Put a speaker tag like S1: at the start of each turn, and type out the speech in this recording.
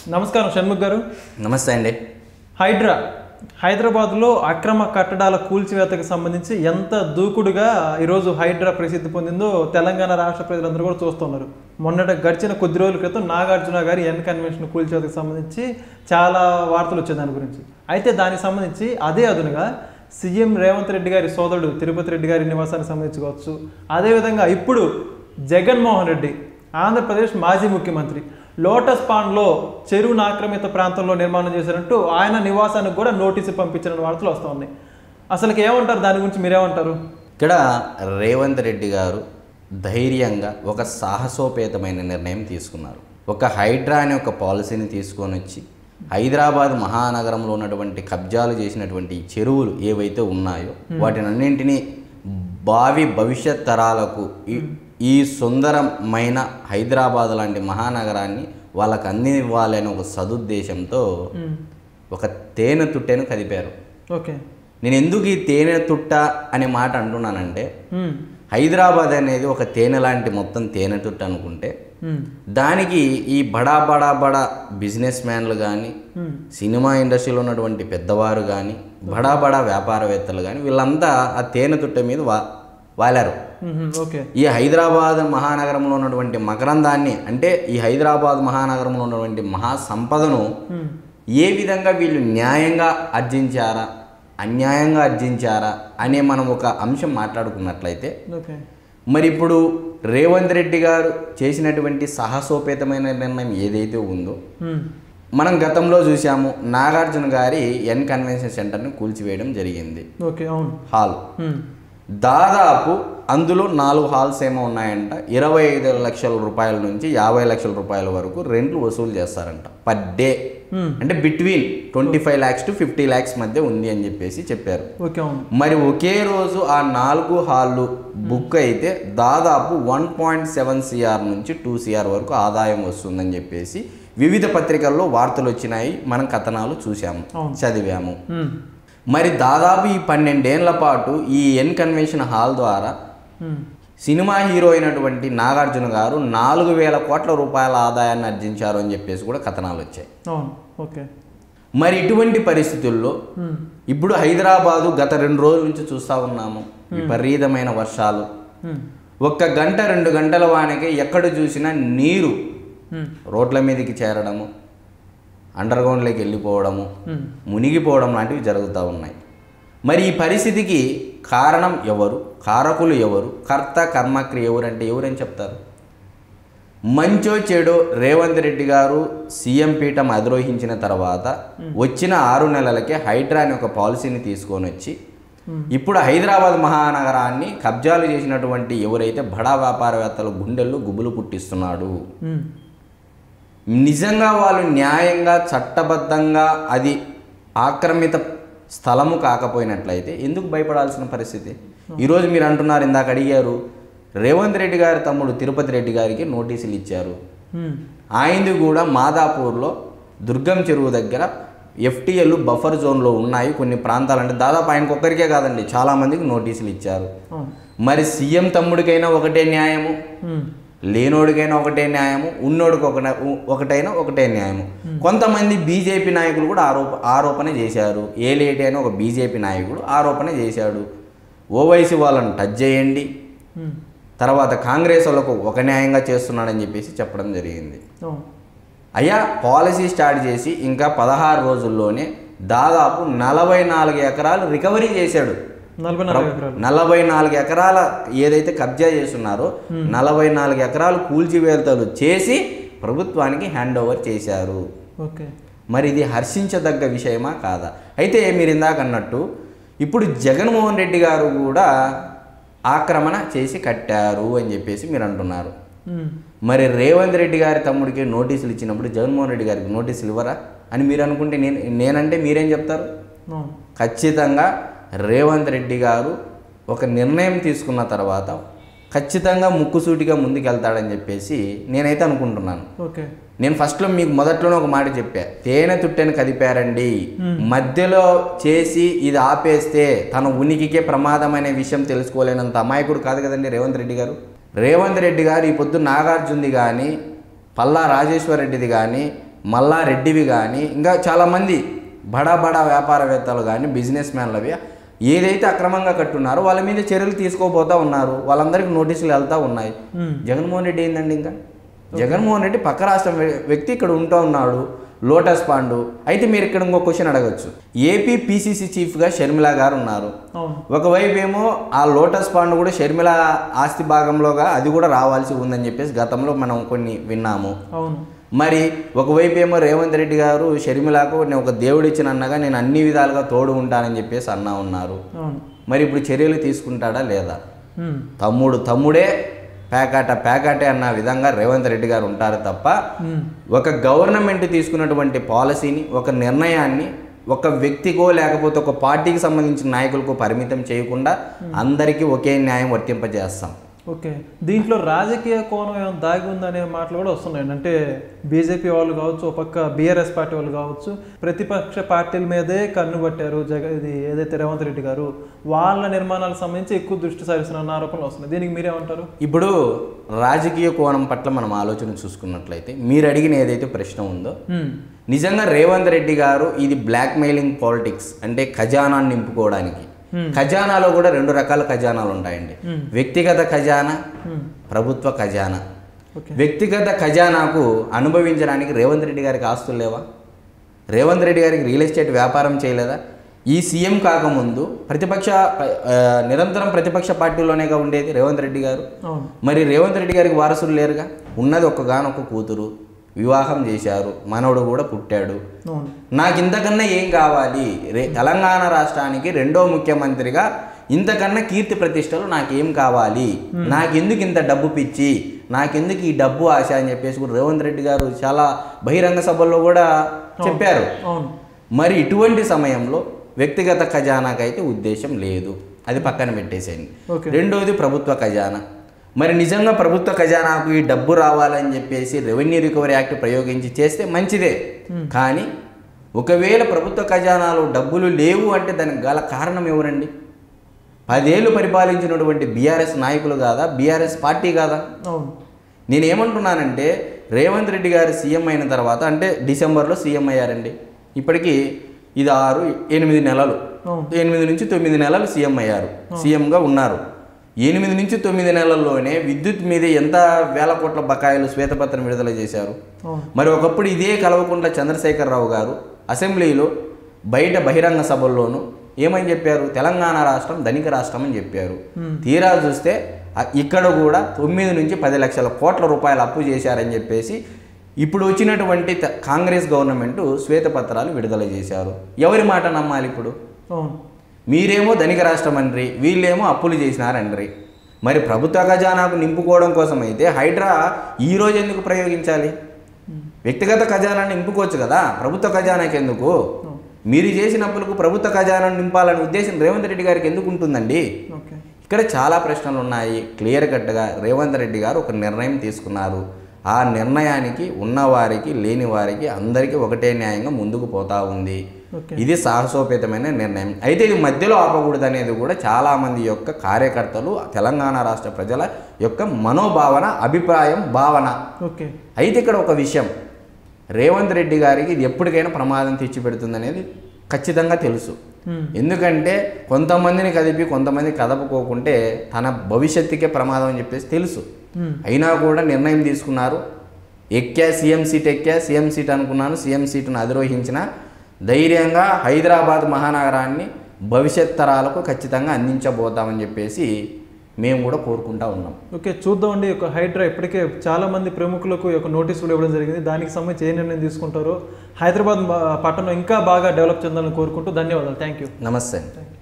S1: నమస్కారం షణ్ముఖ్ గారు
S2: నమస్తే అండి
S1: హైడ్రా హైదరాబాద్లో అక్రమ కట్టడాల కూల్చివేతకు సంబంధించి ఎంత దూకుడుగా ఈరోజు హైడ్రా ప్రసిద్ధి పొందిందో తెలంగాణ రాష్ట్ర ప్రజలందరూ కూడా చూస్తున్నారు మొన్నట గడిచిన కొద్ది రోజుల క్రితం నాగార్జున గారి ఎన్ కన్వెన్షన్ కూల్చివేతకు సంబంధించి చాలా వార్తలు వచ్చాయి దాని గురించి అయితే దానికి సంబంధించి అదే అదునుగా సీఎం రేవంత్ రెడ్డి గారి సోదరుడు తిరుపతి రెడ్డి గారి నివాసానికి సంబంధించి కావచ్చు అదేవిధంగా ఇప్పుడు జగన్మోహన్ రెడ్డి ఆంధ్రప్రదేశ్ మాజీ ముఖ్యమంత్రి లోటస్ పాండ్లో చెరువును ఆక్రమిత ప్రాంతంలో నిర్మాణం చేశారంటూ ఆయన నివాసానికి కూడా నోటీసు పంపించిన వార్తలు వస్తూ ఉన్నాయి అసలుకి ఏమంటారు దాని గురించి మీరేమంటారు
S2: ఇక్కడ రేవంత్ రెడ్డి గారు ధైర్యంగా ఒక సాహసోపేతమైన నిర్ణయం తీసుకున్నారు ఒక హైడ్రా అనే ఒక పాలసీని తీసుకొని వచ్చి హైదరాబాద్ మహానగరంలో ఉన్నటువంటి కబ్జాలు చేసినటువంటి ఈ చెరువులు ఏవైతే ఉన్నాయో వాటిని అన్నింటినీ భావి భవిష్యత్ తరాలకు ఈ ఈ సుందరమైన హైదరాబాద్ లాంటి మహానగరాన్ని వాళ్ళకి అందివ్వాలి అనే ఒక సదుద్దేశంతో ఒక తేనె తుట్టెను కదిపారు
S1: ఓకే
S2: నేను ఎందుకు ఈ తేనె తుట్ట అనే మాట అంటున్నానంటే
S1: ఉమ్,
S2: హైదరాబాద్ అనేది ఒక తేనె లాంటి మొత్తం తేనె తుట్ట అనుకుంటే
S1: ఉమ్,
S2: దానికి ఈ బడా బడా బడా బిజినెస్ మ్యాన్లు కానీ
S1: ఉమ్,
S2: సినిమా ఇండస్ట్రీలో ఉన్నటువంటి పెద్దవారు కానీ బడా బడా వ్యాపారవేత్తలు కానీ వీళ్ళంతా ఆ తేనె తుట్ట మీద వా వాలారు
S1: ఉమ్, ఓకే
S2: ఈ హైదరాబాద్ మహానగరంలో ఉన్నటువంటి మకరందాన్ని అంటే ఈ హైదరాబాద్ మహానగరంలో ఉన్నటువంటి మహా సంపదను
S1: ఉమ్,
S2: ఏ విధంగా వీళ్ళు న్యాయంగా ఆర్జించారా అన్యాయంగా ఆర్జించారా అనే మనం ఒక అంశం మాట్లాడుకున్నట్లయితే
S1: ఓకే
S2: మరి ఇప్పుడు రేవంత్ రెడ్డి గారు చేసినటువంటి సాహసోపేతమైన నిర్ణయం ఏదైతే ఉందో
S1: ఉమ్,
S2: మనం గతంలో చూసాము నాగార్జున గారి ఎన్ కన్వెన్షన్ సెంటర్ని కూల్చివేయడం జరిగింది
S1: ఓకే అవును
S2: హాల్
S1: ఉమ్,
S2: దాదాపు అందులో నాలుగు హాల్స్ ఏమో ఉన్నాయంట ఇరవై ఐదు లక్షల రూపాయల నుంచి యాభై లక్షల రూపాయల వరకు రెంట్లు వసూలు చేస్తారంట పర్ డే
S1: ఉమ్,
S2: అంటే between twenty five lakhs to fifty lakhs మధ్య ఉంది అని చెప్పేసి చెప్పారు
S1: ఓకే అవును
S2: మరి ఒకే రోజు ఆ నాలుగు హాళ్ళు బుక్ అయితే దాదాపు వన్ పాయింట్ సెవెన్ సిఆర్ నుంచి టూ సిఆర్ వరకు ఆదాయం వస్తుందని చెప్పేసి వివిధ పత్రికల్లో వార్తలు వచ్చినాయి మనం కథనాలు చూసాము
S1: అవును.
S2: చదివాము
S1: ఉమ్,
S2: మరి దాదాపు ఈ పన్నెండేళ్ల పాటు ఈ ఎన్ కన్వెన్షన్ హాల్ ద్వారా
S1: ఉమ్,
S2: సినిమా హీరో అయినటువంటి నాగార్జున గారు నాలుగు వేల కోట్ల రూపాయల ఆదాయాన్ని ఆర్జించారు అని చెప్పేసి కూడా కథనాలు వచ్చాయి
S1: అవును ఓకే
S2: మరి ఇటువంటి పరిస్థితుల్లో
S1: ఉమ్,
S2: ఇప్పుడు హైదరాబాదు గత రెండు రోజుల నుంచి చూస్తూ ఉన్నాము విపరీతమైన వర్షాలు
S1: ఉమ్,
S2: ఒక్క గంట రెండు గంటల వానకి ఎక్కడ చూసినా నీరు
S1: ఉమ్,
S2: రోడ్ల మీదకి చేరడము అండర్ గ్రౌండ్లోకి వెళ్ళిపోవడము
S1: ఉమ్,
S2: మునిగిపోవడం లాంటివి జరుగుతూ ఉన్నాయి మరి ఈ పరిస్థితికి కారణం ఎవరు కారకులు ఎవరు కర్త కర్మక్రియ ఎవరు అంటే ఎవరని చెప్తారు మంచో చెడో రేవంత్ రెడ్డి గారు సీఎం పీఠం అధిరోహించిన తర్వాత వచ్చిన ఆరు నెలలకే హైడ్రా అనే ఒక పాలసీని తీసుకొని వచ్చి ఇప్పుడు హైదరాబాద్ మహానగరాన్ని కబ్జాలు చేసినటువంటి ఎవరైతే బడా వ్యాపారవేత్తలు గుండెల్లో గుబులు పుట్టిస్తున్నాడు
S1: ఉమ్,
S2: నిజంగా వాళ్ళు న్యాయంగా చట్టబద్ధంగా అది ఆక్రమిత స్థలము కాకపోయినట్లయితే ఎందుకు భయపడాల్సిన పరిస్థితి ఈరోజు మీరు అంటున్నారు ఇందాక అడిగారు రేవంత్ రెడ్డి గారి తమ్ముడు తిరుపతి రెడ్డి గారికి నోటీసులు ఇచ్చారు
S1: ఉమ్,
S2: ఆయనది కూడా మాదాపూర్లో దుర్గం చెరువు దగ్గర ఎఫ్టీఎల్ బఫర్ జోన్లో ఉన్నాయి కొన్ని ప్రాంతాలు అంటే దాదాపు ఆయనకు ఒక్కరికే కాదండి చాలామందికి నోటీసులు ఇచ్చారు
S1: అవును
S2: మరి సీఎం తమ్ముడికైనా ఒకటే న్యాయము
S1: ఉమ్,
S2: లేనోడికైనా ఒకటే న్యాయము ఉన్నోడికి ఒక ఒకటైనా ఒకటే న్యాయము కొంతమంది బీజేపీ నాయకులు కూడా ఆరోప ఆరోపణ చేశారు ఏ లేటి అయినా ఒక బీజేపీ నాయకుడు ఆరోపణ చేశాడు ఓవైసీ వాళ్ళని టచ్ చేయండి
S1: ఉమ్,
S2: తర్వాత కాంగ్రెస్ వాళ్ళకు ఒక న్యాయంగా చేస్తున్నాడని చెప్పేసి చెప్పడం జరిగింది
S1: అవును
S2: అయ్యా పాలసీ స్టార్ట్ చేసి ఇంకా పదహారు రోజుల్లోనే దాదాపు నలభై నాలుగు ఎకరాలు రికవరీ చేశాడు
S1: నలభై నాలుగు ఎకరాలు
S2: నలభై నాలుగు ఎకరాల ఏదైతే కబ్జా చేస్తున్నారో నలభై నాలుగు ఎకరాలు కూల్చివేతలు చేసి ప్రభుత్వానికి హ్యాండ్ ఓవర్ చేశారు
S1: ఓకే
S2: మరి ఇది హర్షించదగ్గ విషయమా కాదా అయితే మీరు ఇందాక అన్నట్టు ఇప్పుడు జగన్మోహన్ రెడ్డి గారు కూడా ఆక్రమణ చేసి కట్టారు అని చెప్పేసి మీరు అంటున్నారు
S1: ఉమ్,
S2: మరి రేవంత్ రెడ్డి గారి తమ్ముడికి నోటీసులు ఇచ్చినప్పుడు జగన్మోహన్ రెడ్డి గారికి నోటీసులు ఇవ్వరా అని మీరు అనుకుంటే నేను నేనంటే మీరేం చెప్తారు
S1: అవును
S2: ఖచ్చితంగా రేవంత్ రెడ్డి గారు ఒక నిర్ణయం తీసుకున్న తర్వాత ఖచ్చితంగా ముక్కుసూటిగా ముందుకెళ్తాడని చెప్పేసి నేనైతే అనుకుంటున్నాను
S1: ఓకే
S2: నేను ఫస్ట్లో మీకు మొదట్లోనే ఒక మాట చెప్పా తేనె తుట్టెని కదిపారండి మధ్యలో చేసి ఇది ఆపేస్తే తన ఉనికికే ప్రమాదం అనే విషయం తెలుసుకోలేనంత అమాయకుడు కాదు కదండి రేవంత్ రెడ్డి గారు రేవంత్ రెడ్డి గారు ఈ పొద్దు నాగార్జునది కానీ పల్లా రాజేశ్వర్ రెడ్డిది కానీ మల్లారెడ్డివి కానీ ఇంకా చాలామంది బడా బడా వ్యాపారవేత్తలు కానీ బిజినెస్ మ్యాన్లవి ఏదైతే అక్రమంగా కట్టున్నారో వాళ్ళ మీద చర్యలు తీసుకోబోతా ఉన్నారు వాళ్ళందరికీ నోటీసులు వెళ్తా ఉన్నాయి
S1: మ్మ్.
S2: జగన్మోహన్ రెడ్డి ఏందండి ఇంకా జగన్మోహన్ రెడ్డి పక్క రాష్ట్రం వ్య- వ్యక్తి ఇక్కడ ఉంటూ ఉన్నాడు లోటస్ పాండు అయితే మీరు ఇక్కడ ఇంకో క్వశ్చన్ అడగచ్చు ఏపీ పీసీసీ చీఫ్గా షర్మిల గారు ఉన్నారు
S1: అవును
S2: ఒకవైపు ఏమో ఆ లోటస్ పాండ్ కూడా షర్మిల ఆస్తి భాగంలోగా అది కూడా రావాల్సి ఉందని చెప్పేసి గతంలో మనం కొన్ని విన్నాము
S1: అవును
S2: మరి ఒకవైపు ఏమో రేవంత్ రెడ్డి గారు షర్మిలకు నేను ఒక దేవుడిచ్చిన అన్నగా నేను అన్ని విధాలుగా తోడు ఉంటానని చెప్పేసి అన్నా ఉన్నారు
S1: అవును
S2: మరి ఇప్పుడు చర్యలు తీసుకుంటాడా లేదా
S1: మ్మ్.
S2: తమ్ముడు తమ్ముడే పేకాట పేకాటే అన్న విధంగా రేవంత్ రెడ్డి గారు ఉంటారు తప్ప
S1: మ్మ్.
S2: ఒక గవర్నమెంట్ తీసుకున్నటువంటి పాలసీని ఒక నిర్ణయాన్ని ఒక వ్యక్తికో లేకపోతే ఒక పార్టీకి సంబంధించిన నాయకులకు పరిమితం చేయకుండా అందరికీ ఒకే న్యాయం వర్తింపజేస్తాం
S1: ఓకే దీంట్లో రాజకీయ కోణం ఏమైనా దాగి ఉందనే మాటలు కూడా వస్తున్నాయండి అంటే బీజేపీ వాళ్ళు కావచ్చు ఒక పక్క బీఆర్ఎస్ పార్టీ వాళ్ళు కావచ్చు ప్రతిపక్ష పార్టీల మీదే కన్ను పట్టారు జగ ఇది ఏదైతే రేవంత్ రెడ్డి గారు వాళ్ళ నిర్మాణాలకు సంబంధించి ఎక్కువ దృష్టి సారిస్తున్న ఆరోపణలు వస్తున్నాయి దీనికి మీరేమంటారు
S2: ఇప్పుడు రాజకీయ కోణం పట్ల మనం ఆలోచన చూసుకున్నట్లయితే మీరు అడిగిన ఏదైతే ప్రశ్న ఉందో
S1: మ్మ్.
S2: నిజంగా రేవంత్ రెడ్డి గారు ఇది బ్లాక్ మెయిలింగ్ పాలిటిక్స్ అంటే ఖజానాన్ని నింపుకోవడానికి ఖజానాలో కూడా రెండు రకాల ఖజానాలు ఉంటాయండి
S1: Hmm.
S2: వ్యక్తిగత ఖజానా
S1: మ్మ్.
S2: ప్రభుత్వ ఖజానా
S1: ఓకే
S2: వ్యక్తిగత ఖజానాకు అనుభవించడానికి రేవంత్ రెడ్డి గారికి ఆస్తులు లేవా రేవంత్ రెడ్డి గారికి రియల్ ఎస్టేట్ వ్యాపారం చేయలేదా ఈ సీఎం కాకముందు ప్రతిపక్ష ఆ, నిరంతరం ప్రతిపక్ష పార్టీలోనేగా ఉండేది రేవంత్ రెడ్డి గారు
S1: అవును
S2: మరి రేవంత్ రెడ్డి గారికి వారసులు లేరుగా ఉన్నది ఒక్కగానొక్క కూతురు వివాహం చేశారు మనవడు కూడా పుట్టాడు
S1: అవును
S2: నాకు ఇంతకన్నా ఏం కావాలి రే తెలంగాణ రాష్ట్రానికి రెండో ముఖ్యమంత్రిగా ఇంతకన్నా కీర్తి ప్రతిష్టలు నాకేం కావాలి నాకెందుకు ఇంత డబ్బు పిచ్చి నాకెందుకు ఈ డబ్బు ఆశ అని చెప్పేసి కూడా రేవంత్ రెడ్డి గారు చాలా బహిరంగ సభల్లో కూడా చెప్పారు
S1: అవును
S2: మరి ఇటువంటి సమయంలో వ్యక్తిగత ఖజానాకైతే ఉద్దేశం లేదు అది పక్కన పెట్టేసేయండి
S1: ఓకే.
S2: రెండోది ప్రభుత్వ ఖజానా మరి నిజంగా ప్రభుత్వ ఖజానాకు ఈ డబ్బు రావాలని చెప్పేసి రెవెన్యూ రికవరీ యాక్ట్ ప్రయోగించి చేస్తే మంచిదే కానీ ఒకవేళ ప్రభుత్వ ఖజానాలో డబ్బులు లేవు అంటే దానికి గల కారణం ఎవరండి పదేళ్ళు పరిపాలించినటువంటి బీఆర్ఎస్ నాయకులు కాదా బీఆర్ఎస్ పార్టీ కాదా
S1: అవును
S2: నేను ఏమంటున్నానంటే రేవంత్ రెడ్డి గారు సీఎం అయిన తర్వాత అంటే డిసెంబర్లో సీఎం అయ్యారండి ఇప్పటికీ ఇది ఆరు ఎనిమిది నెలలు
S1: అవును
S2: ఎనిమిది నుంచి తొమ్మిది నెలలు సీఎం అయ్యారు సీఎంగా ఉన్నారు ఎనిమిది నుంచి తొమ్మిది నెలల్లోనే విద్యుత్ మీద ఎంత వేల కోట్ల బకాయిలు శ్వేతపత్రం విడుదల చేశారు
S1: అవును
S2: మరి ఒకప్పుడు ఇదే కలవకుండా చంద్రశేఖరరావు గారు అసెంబ్లీలో బయట బహిరంగ సభల్లోనూ ఏమని చెప్పారు తెలంగాణ రాష్ట్రం ధనిక రాష్ట్రం అని చెప్పారు తీరా చూస్తే అ- ఇక్కడ కూడా తొమ్మిది నుంచి పది లక్షల కోట్ల రూపాయలు అప్పు చేశారని చెప్పేసి ఇప్పుడు వచ్చినటువంటి త- కాంగ్రెస్ గవర్నమెంట్ శ్వేతపత్రాలు విడుదల చేశారు ఎవరి మాట నమ్మాలి ఇప్పుడు
S1: అవును
S2: మీరేమో ధనిక రాష్ట్రం అండ్రి వీళ్ళేమో అప్పులు చేసినారండ్రి మరి ప్రభుత్వ ఖజానాకు నింపుకోవడం కోసం అయితే హైడ్రా ఈ రోజు ఎందుకు ప్రయోగించాలి వ్యక్తిగత ఖజానాన్ని నింపుకోవచ్చు కదా ప్రభుత్వ ఖజానాకి ఎందుకు మీరు చేసిన అప్పులకు ప్రభుత్వ ఖజానాను నింపాలనే ఉద్దేశం రేవంత్ రెడ్డి గారికి ఎందుకు ఉంటుందండి
S1: ఓకే
S2: ఇక్కడ చాలా ప్రశ్నలు ఉన్నాయి క్లియర్ కట్గా రేవంత్ రెడ్డి గారు ఒక నిర్ణయం తీసుకున్నారు ఆ నిర్ణయానికి ఉన్నవారికి లేని వారికి అందరికీ ఒకటే న్యాయంగా ముందుకు పోతా ఉంది
S1: ఓకే
S2: ఇది సాహసోపేతమైన నిర్ణయం అయితే ఇది మధ్యలో ఆపకూడదు అనేది కూడా చాలామంది యొక్క కార్యకర్తలు తెలంగాణ రాష్ట్ర ప్రజల యొక్క మనోభావన అభిప్రాయం భావన
S1: ఓకే
S2: అయితే ఇక్కడ ఒక విషయం రేవంత్ రెడ్డి గారికి ఇది ఎప్పటికైనా ప్రమాదం తెచ్చిపెడుతుంది అనేది ఖచ్చితంగా తెలుసు
S1: మ్మ్.
S2: ఎందుకంటే కొంతమందిని కదిపి కొంతమంది కదపకోకుంటే తన భవిష్యత్తుకే ప్రమాదం అని చెప్పేసి తెలుసు
S1: మ్మ్.
S2: అయినా కూడా నిర్ణయం తీసుకున్నారు ఎక్కా సీఎం సీట్ ఎక్కా సీఎం సీట్ అనుకున్నాను సీఎం సీటును అధిరోహించిన ధైర్యంగా హైదరాబాద్ మహానగరాన్ని భవిష్యత్ తరాలకు ఖచ్చితంగా అందించబోతామని చెప్పేసి మేము కూడా కోరుకుంటా ఉన్నాం
S1: ఓకే చూద్దామండి ఒక హైడ్రా ఇప్పటికే చాలా మంది ప్రముఖులకు ఒక నోటీస్ కూడా ఇవ్వడం జరిగింది దానికి సంబంధించి ఏ నిర్ణయం తీసుకుంటారో హైదరాబాద్ బా- పట్టణం ఇంకా బాగా డెవలప్ చెందాలని కోరుకుంటూ ధన్యవాదాలు thank you
S2: namaste
S1: thank you